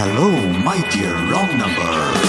Hello, my dear wrong number.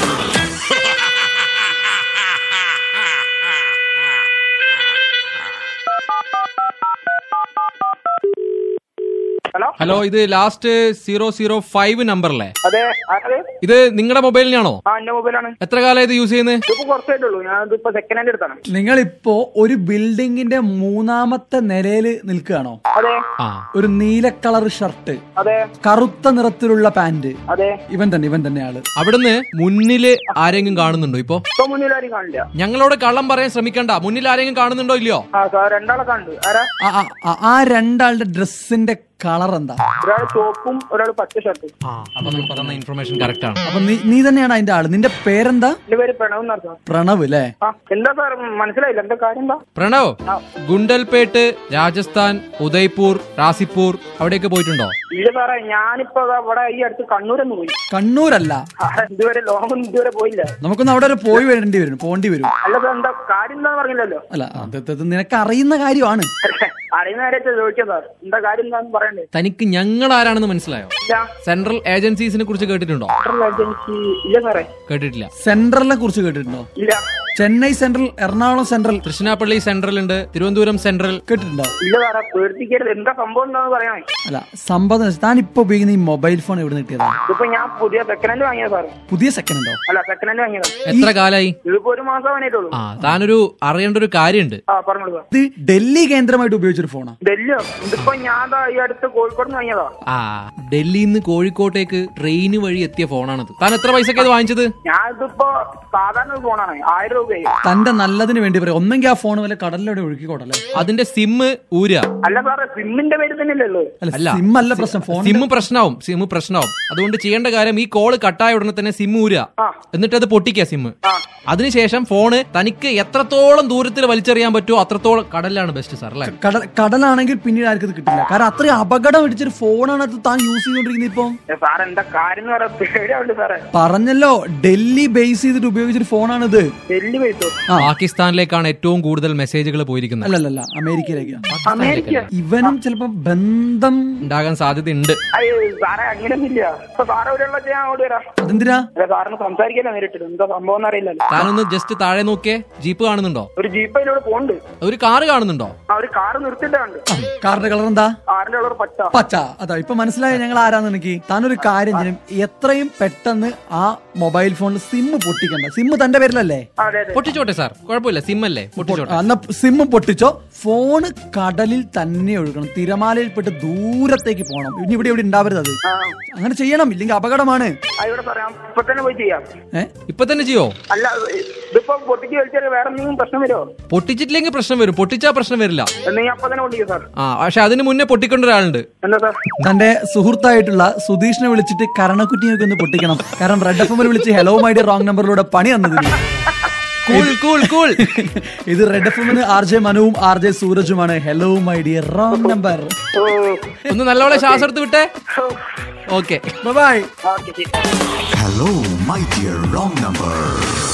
Hello hello ഇത് last zero zero five നമ്പറല്ലേ അതെ ആരത് ഇത് നിങ്ങളുടെ മൊബൈലിനാണോ ആ എന്റെ മൊബൈലാണ് എത്ര കാലം ഇത് യൂസ് ചെയ്യുന്നത് ഇതിപ്പോ കുറച്ചായിട്ടുള്ളൂ ഞാൻ ഇതിപ്പോ സെക്കൻഡ് ഹാൻഡ് എടുത്താണ് നിങ്ങളിപ്പോ ഒരു ബിൽഡിങ്ങിന്റെ മൂന്നാമത്തെ നിലയിൽ നിൽക്കുകയാണോ അതെ ആ ഒരു നീല കളർ ഷർട്ട് അതെ കറുത്ത നിറത്തിലുള്ള പാന്റ് അതെ ഇവൻ തന്നെ ഇവൻ തന്നെ ആള് അവിടുന്ന് മുന്നില് ആരെങ്കിലും കാണുന്നുണ്ടോ ഇപ്പൊ ഇപ്പൊ മുന്നിൽ ആരും കാണില്ല ഞങ്ങളോട് കള്ളം പറയാൻ ശ്രമിക്കണ്ട മുന്നിൽ ആരെങ്കിലും കാണുന്നുണ്ടോ ഇല്ലയോ ആ സാർ രണ്ടാളെ കണ്ടു ആരാ ആ, ആ, ആ, ആ രണ്ടാളുടെ ഡ്രസ്സിന്റെ കളർ എന്താ ഒരാൾ ചോപ്പും ഒരാൾ പച്ച ഷർട്ടും അപ്പൊ നമ്മൾ പറയുന്ന ഇൻഫർമേഷൻ കറക്റ്റ് ആണ് അപ്പൊ നീ നീ തന്നെയാണ് അതിന്റെ ആള് നിന്റെ പേരെന്താ എന്റെ പേര് പ്രണവ് എന്നർത്ഥം പ്രണവ് അല്ലേ ആ എന്താ സാർ മനസ്സിലായില്ല എന്താ കാര്യം എന്താ പ്രണവ് ഗുണ്ടൽപേട്ട് രാജസ്ഥാൻ ഉദയ്പൂർ റാസിപ്പൂർ അവിടെയൊക്കെ പോയിട്ടുണ്ടോ ഇല്ല സാറേ ഞാനിപ്പോ ദാ ഇവിടെ ഈ അടുത്ത് കണ്ണൂരൊന്ന് പോയി കണ്ണൂരല്ല ആ, ഇതുവരെ ലോങ് ഒന്നും ഇതുവരെ പോയില്ല നമുക്കൊന്ന് അവിടെ വരെ പോയി വരേണ്ടി വരും പോണ്ടി വരും അല്ല സാർ എന്താ കാര്യം എന്താന്ന് പറഞ്ഞില്ലല്ലോ അല്ല അത് ഇത് നിനക്ക് അറിയുന്ന കാര്യമാണ് അറിയുന്ന കാര്യത്തെ ചോദിക്കാം സാർ എന്താ കാര്യം എന്താന്ന് പറയണ്ടേ തനിക്ക് ഞങ്ങൾ ആരാണെന്ന് മനസ്സിലായോ ഇല്ല സെൻട്രൽ ഏജൻസീസിനെ കുറിച്ച് കേട്ടിട്ടുണ്ടോ സെൻട്രൽ ഏജൻസി ഇല്ല സാറേ കേട്ടിട്ടില്ല സെൻട്രലിനെ കുറിച്ച് കേട്ടിട്ടുണ്ടോ ഇല്ല Chennai central Ernakulam central Tiruchirappalli central ഉണ്ട് തിരുവനന്തപുരം സെൻട്രൽ കേട്ടിട്ടുണ്ടോ ഇല്ല സാറേ പേടിപ്പിക്കരുത് എന്താ സംഭവം എന്താന്ന് പറയണേ അല്ല സംഭവം എന്ന് വെച്ചാൽ താൻ ഇപ്പൊ ഉപയോഗിക്കുന്ന ഈ മൊബൈൽ ഫോൺ എവിടെ കിട്ടിയതാ ഇതിപ്പോ ഞാൻ പുതിയ സെക്കൻഡ് ഹാൻഡ് വാങ്ങിയ സാറ് പുതിയ സെക്കൻഡ് ഉണ്ടോ അല്ല സെക്കൻഡ് ഹാൻഡ് വാങ്ങിയതാ എത്ര കാലായി ഇതിപ്പോ ഒരു മാസം വാങ്ങിയിട്ടുള്ളൂ ആ താനൊരു അറിയേണ്ട ഒരു കാര്യമുണ്ട് ആ പറഞ്ഞോളൂ സാർ ഇത് ഡൽഹി കേന്ദ്രമായിട്ട് ഉപയോഗിച്ചൊരു ഫോണാ ഡൽഹിയോ ഇതിപ്പോ ഞാൻ ദാ ഈ അടുത്ത് കോഴിക്കോട് നിന്ന് വാങ്ങിയതാ ആ ഡൽഹിയിൽ നിന്ന് കോഴിക്കോട്ടേക്ക് ട്രെയിന് വഴി എത്തിയ ഫോണാണിത് താൻ എത്ര പൈസക്ക് ഇത് വാങ്ങിച്ചത് ഞാൻ ഇതിപ്പോ സാധാരണ ഒരു ഫോണാണ് ആയിരം രൂപയായി തന്റെ നല്ലതിന് വേണ്ടി പറയാം ഒന്നെങ്കിൽ ആ ഫോൺ വല്ല കടലിലൂടെ ഒഴുക്കിക്കോട്ടല്ലേ അതിന്റെ സിമ്മ് ഊരുക അല്ല സാറേ സിമ്മിന്റെ പേര് തന്നെയല്ലോ അല്ല അല്ല. സിം അല്ല പ്രശ്നം ഫോൺ സിമ്മ് പ്രശ്നമാവും സിമ്മ് പ്രശ്നമാവും അതുകൊണ്ട് ചെയ്യേണ്ട കാര്യം ഈ കോള് കട്ടായ ഉടനെ തന്നെ സിമ്മ് ഊരുക ആ. എന്നിട്ട് അത് പൊട്ടിക്കുക സിമ്മ് ആ അതിനുശേഷം ഫോണ് തനിക്ക് എത്രത്തോളം ദൂരത്തിൽ വലിച്ചെറിയാൻ പറ്റുമോ അത്രത്തോളം കടലിലാണ് ബെസ്റ്റ് സാർ അല്ലേ കടൽ കടലാണെങ്കിൽ പിന്നീട് ആർക്കും ഇത് കിട്ടില്ല കാരണം അത്രയും അപകടം പിടിച്ചൊരു ഫോണാണ് അത് താൻ യൂസ് ചെയ്തോണ്ടിരിക്കുന്നത് ഇപ്പം ഏ, സാറേ എന്താ കാര്യം എന്ന് പറയാ പേടിയാവുണ്ട് സാറേ പറഞ്ഞല്ലോ ഡൽഹി ബേസ് ചെയ്തിട്ട് ഉപയോഗിച്ചൊരു ഫോണാണിത് ഡൽഹി പൈസോ ആ പാകിസ്ഥാനിലേക്കാണ് ഏറ്റവും കൂടുതൽ മെസ്സേജുകൾ പോയിരിക്കുന്നത് അല്ലല്ലല്ല അമേരിക്കയിലേക്കാ അമേരിക്ക ഇവനും ചിലപ്പോ ബന്ധം ഉണ്ടാകാൻ സാധ്യതയുണ്ട് അയ്യോ സാറേ അങ്ങനെയൊന്നുമില്ല ഇപ്പൊ സാറ് എവിടെയുള്ള ഞാൻ ഓടി വരാം അതെന്തിനാ അല്ല സാറിന് സംസാരിക്കാനോ നേരിട്ടിട്ട് എന്താ സംഭവം എന്ന് അറിയില്ലല്ലോ താനൊന്ന് ജസ്റ്റ് താഴെ നോക്കിയേ ജീപ്പ് കാണുന്നുണ്ടോ ഒരു ജീപ്പ് അതിലൂടെ പോണ്ട് ഒരു കാറ് കാണുന്നുണ്ടോ ആ ഒരു കാറ് നിർത്തിയിട്ടുണ്ട് കാറിന്റെ കളർ എന്താ കാറിന്റെ കളർ പച്ച പച്ച അതാ ഇപ്പൊ മനസ്സിലായ ഞങ്ങൾ ആരാന്ന് എനിക്ക് താനൊരു കാര്യം ചെയ്യണം എത്രയും പെട്ടെന്ന് ആ മൊബൈൽ ഫോണിൽ സിം പൊട്ടിക്കണ്ട സിം തന്റെ പേരിലല്ലേ ആ, അതെ അതെ പൊട്ടിച്ചോട്ടെ സാർ കുഴപ്പമില്ല സിം അല്ലേ പൊട്ടിച്ചോട്ടെ ആ, എന്നാ സിം പൊട്ടിച്ചോ ഫോണ് കടലിൽ തന്നെ ഒഴുകണം തിരമാലയിൽപ്പെട്ട് ദൂരത്തേക്ക് പോകണം ഇനി ഇവിടെ ഇവിടെ ഉണ്ടാവരുത് അത് ആ അങ്ങനെ ചെയ്യണം ഇല്ലെങ്കിൽ അപകടമാണ് ആയിക്കോട്ടെ സാറേ ഞാൻ ഇപ്പൊ തന്നെ പോയി ചെയ്യാം ഏ ഇപ്പൊ തന്നെ ചെയ്യോ അല്ല ഇതിപ്പോ പൊട്ടിക്ക് വലിച്ചാൽ വേറെ എന്തെങ്കിലും പ്രശ്നം വരുമോ പൊട്ടിച്ചിട്ടില്ലെങ്കിൽ പ്രശ്നം വരും പൊട്ടിച്ചാ പ്രശ്നം വരില്ല എന്നെങ്കിൽ അപ്പൊ തന്നെ പൊട്ടിക്കും സാർ ആ പക്ഷെ അതിന് മുന്നേ പൊട്ടിക്കേണ്ട ഒരാളുണ്ട് എന്താ സാർ തന്റെ സുഹൃത്തായിട്ടുള്ള സുധീഷിനെ വിളിച്ചിട്ട് കരണക്കുറ്റിയൊക്കെ ഒന്ന് പൊട്ടിക്കണം കാരണം റെഡ് എഫ് എമ്മിൽ വിളിച്ച് ഹലോ മൈ ഡിയർ റോങ് നമ്പറിലൂടെ പണി തന്നതിന് കൂൾ കൂൾ കൂൾ ഇത് റെഡ് എഫ് എമ്മിന് ആർ ജെ മനുവും ആർ ജെ സൂരജുമാണ് hello my dear wrong number ഓ ഒന്ന് നല്ലപോലെ ശ്വാസം എടുത്ത് വിട്ടേ ഓക്കെ ബൈ ഓക്കെ ശരി Hello, my dear wrong number.